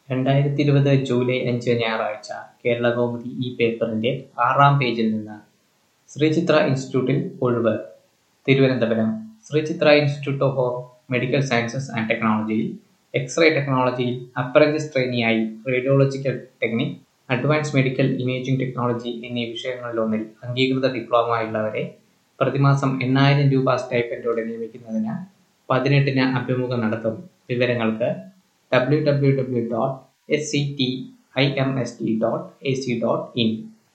രണ്ടായിരത്തി ഇരുപത് ജൂലൈ അഞ്ച് ഞായറാഴ്ച കേരളകൗമുദി ഈ പേപ്പറിന്റെ ആറാം പേജിൽ നിന്ന് ശ്രീചിത്ര ഇൻസ്റ്റിറ്റ്യൂട്ടിൽ ഒഴിവ് Thiruvananthapuram Sree Chitra institute of medical sciences and ടെക്നോളജിയിൽ എക്സ്റേ ടെക്നോളജിയിൽ അപ്രന്റിസ് ട്രെയിനിയായി radiological technique advance medical imaging technology എന്നീ വിഷയങ്ങളിലൊന്നിൽ അംഗീകൃത ഡിപ്ലോമയുള്ളവരെ പ്രതിമാസം എണ്ണായിരം രൂപ സ്റ്റൈപ്പൻഡോടെ നിയമിക്കുന്നതിന് പതിനെട്ടിന് അഭിമുഖം നടത്തും വിവരങ്ങൾക്ക് W W W dot S C T I M S T dot A C dot in